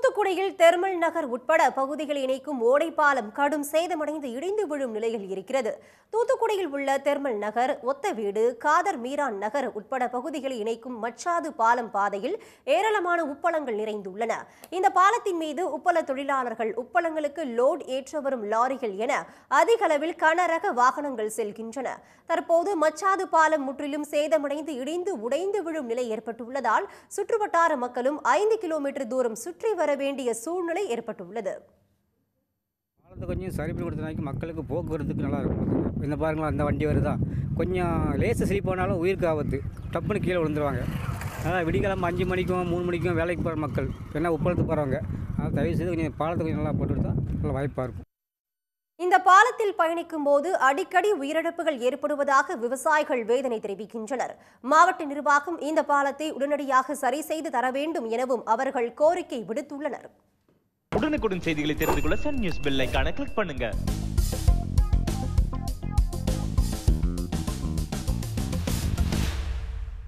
தூத்துக்குடியில் தெர்மல் நகர் உட்பட பகுதிகளை இணைக்கும் ஓடைப்பாலம் கடும் சேதமடைந்து இடிந்து விழும் நிலையில் இருக்கிறது தூத்துக்குடியில் உள்ள தெர்மல் நகர் ஒத்த வீடு காதர் மீரான் நகர் உட்பட பகுதிகளை இணைக்கும் மச்சாது பாலம் பாதையில் ஏராளமான உப்பளங்கள் நிறைந்துள்ளன இந்த பாலத்தின் மீது உப்பள தொழிலாளர்கள் உப்பளங்களுக்கு லோட் ஏற்ற வரும் லாரிகள் என அதிக அளவில் கனரக வாகனங்கள் செல்கின்றன தற்போது மச்சாது பாலம் முற்றிலும் சேதமடைந்து இடிந்து உடைந்து விழும் நிலை ஏற்பட்டுள்ளதால் சுற்றுவட்டார மக்களும் ஐந்து கிலோமீட்டர் தூரம் சுற்றி வர வேண்டிய சூழ்நிலை ஏற்பட்டுள்ளது பாலத்தை கொஞ்சம் சரி பண்ணி கொடுத்தனாக்கி மக்களுக்கு போக்குவரத்துக்கு நல்லா இருக்கும் இந்த பாருங்களா அந்த வண்டி வருதா கொஞ்சம் லேசு ஸ்லிப் போனாலும் உயிருக்கு ஆபத்து டப்புன்னு கீழே விழுந்துருவாங்க அதான் விடிக்கிழமை அஞ்சு மணிக்கும் மூணு மணிக்கும் வேலைக்கு போகிற மக்கள் என்ன உப்பளத்துக்கு போகிறவங்க அதான் தயவு செய்து கொஞ்சம் பாலத்தை கொஞ்சம் நல்லா போட்டு கொடுத்தா நல்ல வாய்ப்பாக இருக்கும் இந்த பாலத்தில் பயணிக்கும் போது அடிக்கடி உயிரிழப்புகள் ஏற்படுவதாக விவசாயிகள் வேதனை தெரிவிக்கின்றனர் மாவட்ட நிர்வாகம் இந்த பாலத்தை உடனடியாக சரி செய்து தர வேண்டும் எனவும் அவர்கள் கோரிக்கை விடுத்துள்ளனர் உடனுக்குடன் செய்திகளை தெரிந்து கொள்ள சன் நியூஸ் பெல் ஐகானை கிளிக் பண்ணுங்க